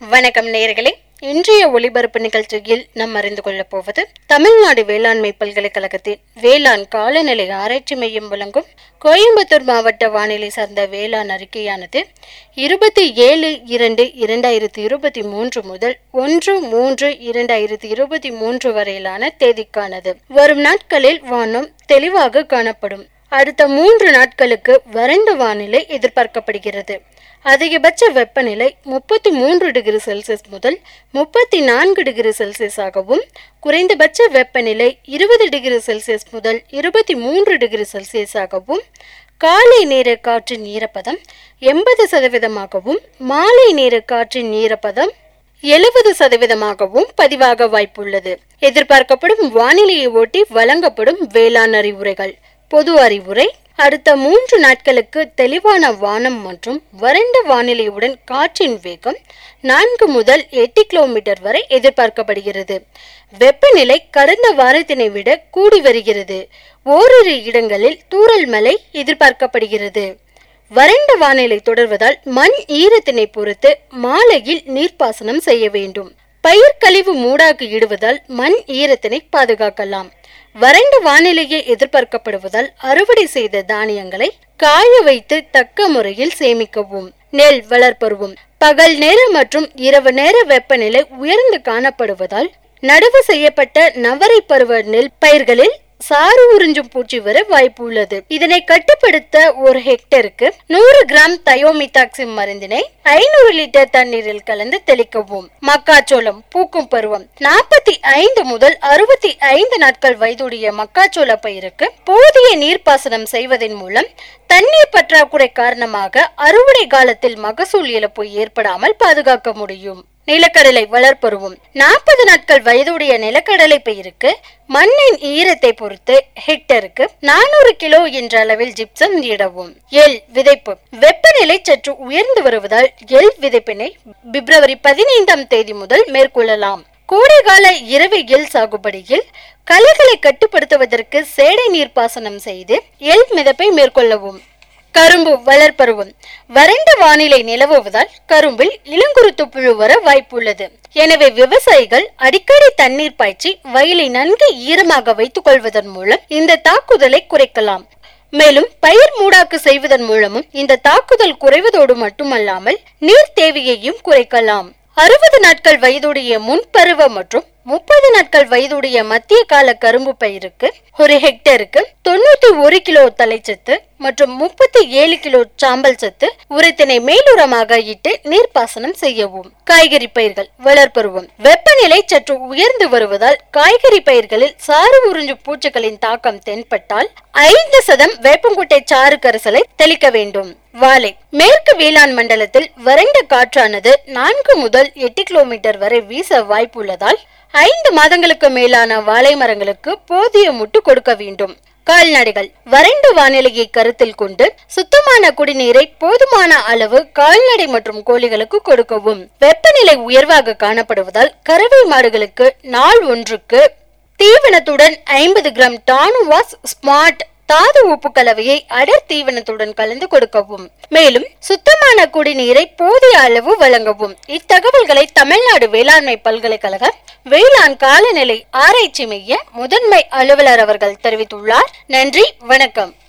வணக்கம் நேயர்களே இன்றைய ஒளிபரப்பு நிகழ்ச்சியில் நாம் அறிந்து கொள்ளப் போவது தமிழ்நாடு வேளாண்மை பல்கலைக்கழகத்தின் வேளாண் காலநிலை ஆராய்ச்சி மையம் வழங்கும் கோயம்புத்தூர் மாவட்ட வானிலை சார்ந்த வேளாண் அறிக்கையானது இருபத்தி ஏழு இரண்டு இரண்டாயிரத்தி இருபத்தி மூன்று முதல் ஒன்று மூன்று இரண்டாயிரத்தி இருபத்தி மூன்று வரையிலான தேதிக்கானது வரும் நாட்களில் வானம் தெளிவாக காணப்படும் அடுத்த மூன்று நாட்களுக்கு வறண்ட வானிலை எதிர்பார்க்கப்படுகிறது அதிகபட்ச வெப்பநிலை முப்பத்தி மூன்று டிகிரி செல்சியஸ் முதல் முப்பத்தி நான்கு டிகிரி செல்சியஸாகவும் குறைந்தபட்ச வெப்பநிலை இருபது டிகிரி செல்சியஸ் முதல் இருபத்தி மூன்று டிகிரி செல்சியஸாகவும் காலை நேர காற்றின் ஈரப்பதம் எண்பது சதவீதமாகவும் மாலை நேர காற்றின் ஈரப்பதம் எழுபது சதவீதமாகவும் பதிவாக வாய்ப்புள்ளது எதிர்பார்க்கப்படும் வானிலையை ஒட்டி வழங்கப்படும் வேளாண் அறிவுரைகள் பொது அறிவுரை அடுத்த மூன்று நாட்களுக்கு தெளிவான வானம் மற்றும் வறண்ட வானிலையுடன் காற்றின் வேகம் நான்கு முதல் எட்டு கிலோமீட்டர் வரை எதிர்பார்க்கப்படுகிறது வெப்பநிலை கடந்த வாரத்தினை விட கூடி வருகிறது ஓரிரு இடங்களில் தூறல் மழை எதிர்பார்க்கப்படுகிறது வறண்ட வானிலை தொடர்வதால் மண் ஈரத்தினை பொறுத்து மாலையில் நீர்ப்பாசனம் செய்ய வேண்டும் பயிர் கழிவு மூடாக்கு இடுவதால் மண் ஈரத்தினை பாதுகாக்கலாம் வறண்ட வானிலையை எதிர்பார்க்கப்படுவதால் அறுவடை செய்த தானியங்களை காய வைத்து தக்க முறையில் சேமிக்கவும் நெல் வளர்ப்பருவம் பகல் நேர மற்றும் இரவு நேர வெப்பநிலை உயர்ந்து காணப்படுவதால் நடவு செய்யப்பட்ட நவரை பருவ நெல் பயிர்களில் சாறு உறிஞ்சும் பூச்சி வர வாய்ப்பு உள்ளது இதனை கட்டுப்படுத்த ஒரு ஹெக்டருக்கு நூறு கிராம் தயோமிதாக்சிம் மருந்தினை ஐநூறு லிட்டர் தண்ணீரில் கலந்து தெளிக்கவும் மக்காச்சோளம் பூக்கும் பருவம் நாற்பத்தி ஐந்து முதல் அறுபத்தி ஐந்து நாட்கள் வயதுடைய மக்காச்சோள பயிருக்கு போதிய நீர்ப்பாசனம் செய்வதன் மூலம் தண்ணீர் பற்றாக்குறை காரணமாக அறுவடை காலத்தில் மகசூல் இழப்பு ஏற்படாமல் பாதுகாக்க முடியும் நிலக்கடலை வளர்ப்பருவம் நாற்பது நாட்கள் வயதுடைய நிலக்கடலை பயிருக்கு மண்ணின் ஈரத்தை பொறுத்து ஹெக்டருக்கு நானூறு கிலோ என்ற அளவில் ஜிப்சம் இடவும் எல் விதைப்பு வெப்பநிலை சற்று உயர்ந்து வருவதால் எல் விதைப்பினை பிப்ரவரி பதினைந்தாம் தேதி முதல் மேற்கொள்ளலாம் கோடைகால இரவு எல் சாகுபடியில் களைகளை கட்டுப்படுத்துவதற்கு சேடை நீர்ப்பாசனம் செய்து எல் மிதப்பை மேற்கொள்ளவும் கரும்பு வளர்ப்பருவம் வறண்ட வானிலை நிலவுவதால் கரும்பில் இளங்குருத்து புழு வர வாய்ப்புள்ளது எனவே விவசாயிகள் அடிக்கடி தண்ணீர் பாய்ச்சி வயலை நன்கு ஈரமாக வைத்துக் கொள்வதன் மூலம் இந்த தாக்குதலை குறைக்கலாம் மேலும் பயிர் மூடாக்கு செய்வதன் மூலமும் இந்த தாக்குதல் குறைவதோடு மட்டுமல்லாமல் நீர் தேவையையும் குறைக்கலாம் அறுபது நாட்கள் வயதுடைய முன்பருவ மற்றும் முப்பது நாட்கள் வயதுடைய மத்திய கால கரும்பு பயிருக்கு ஒரு ஹெக்டருக்கு தொண்ணூத்தி ஒரு கிலோ தலைச்சத்து மற்றும் முப்பத்தி ஏழு கிலோ சாம்பல் சத்து உரத்தினை மேலுரமாக இட்டு நீர்ப்பாசனம் செய்யவும் காய்கறி பயிர்கள் வளர்ப்பருவம் வெப்பநிலை சற்று உயர்ந்து வருவதால் காய்கறி பயிர்களில் சாறு உறிஞ்சு பூச்சிகளின் தாக்கம் தென்பட்டால் ஐந்து சதம் வேப்பங்குட்டை சாறு கரைசலை தெளிக்க வேண்டும் வாழை மேற்கு வேளாண் மண்டலத்தில் வறண்ட காற்றானது நான்கு முதல் எட்டு கிலோமீட்டர் வரை வீச வாய்ப்புள்ளதால் ஐந்து மாதங்களுக்கு மேலான வாழை மரங்களுக்கு போதிய முட்டு கொடுக்க வேண்டும் கால்நடைகள் வறண்ட வானிலையை கருத்தில் கொண்டு சுத்தமான குடிநீரை போதுமான அளவு கால்நடை மற்றும் கோழிகளுக்கு கொடுக்கவும் வெப்பநிலை உயர்வாக காணப்படுவதால் கறவை மாடுகளுக்கு நாள் ஒன்றுக்கு தீவனத்துடன் ஐம்பது கிராம் டானுவாஸ் ஸ்மார்ட் தாது உப்பு கலவையை அடர் தீவனத்துடன் கலந்து கொடுக்கவும் மேலும் சுத்தமான குடிநீரை போதிய அளவு வழங்கவும் இத்தகவல்களை தமிழ்நாடு வேளாண்மை பல்கலைக்கழக வேளாண் காலநிலை ஆராய்ச்சி மைய முதன்மை அலுவலர் அவர்கள் தெரிவித்துள்ளார் நன்றி வணக்கம்